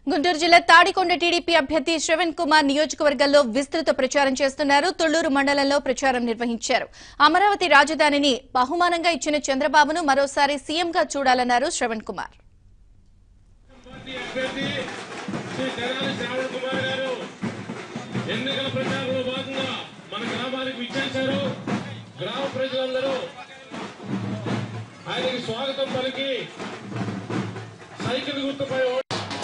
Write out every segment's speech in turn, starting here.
గుంటూరు జిల్లా తాడికొండ టీడీపీ అభ్యర్థి శ్రవణ్ కుమార్ నియోజకవర్గంలో విస్తృత ప్రచారం చేస్తున్నారు తుళ్లూరు మండలంలో ప్రచారం నిర్వహించారు అమరావతి రాజధానిని బహుమానంగా ఇచ్చిన చంద్రబాబును మరోసారి సీఎంగా చూడాలన్నారు శ్రవణ్ కుమార్ పార్టీ అభ్యర్థి శ్రీ తెనాలి శ్రావణ్ కుమార్ గారు ఎన్నికల ప్రచారంలో భాగంగా మన గ్రామానికి విచ్చేశారు గ్రామ ప్రజలందరూ ఆయనకి స్వాగతం పలికి సైకిల్ గుర్తుపై ఓ-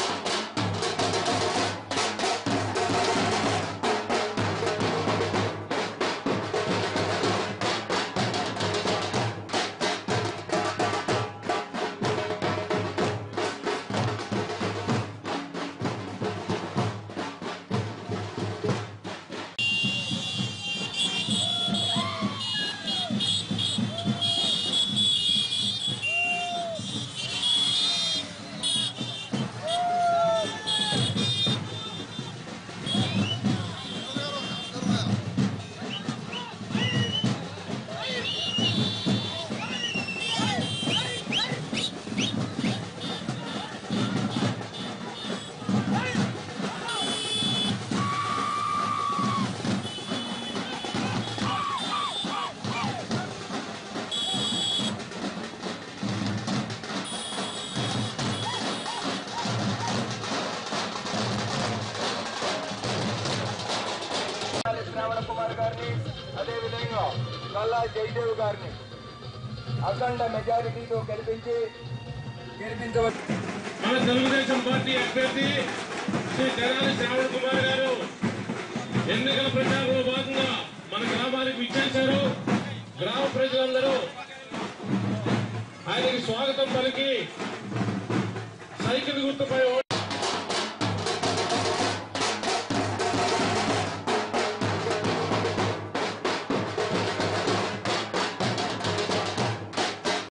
శ్రావణ కుమార్ గారిని అదేవిధంగా కల్లా జయదేవ్ గారిని అఖండ మెజారిటీతో గెలిపించి గెలిపించవచ్చు మన తెలుగుదేశం పార్టీ అభ్యర్థి శ్రీ తెనాలి శ్రావణ్ కుమార్ గారు ఎన్నికల ప్రచారంలో భాగంగా మన గ్రామానికి విచ్చేశారు గ్రామ ప్రజలందరూ ఆయనకి స్వాగతం పలికి సైకిల్ గుర్తుపై ఓ-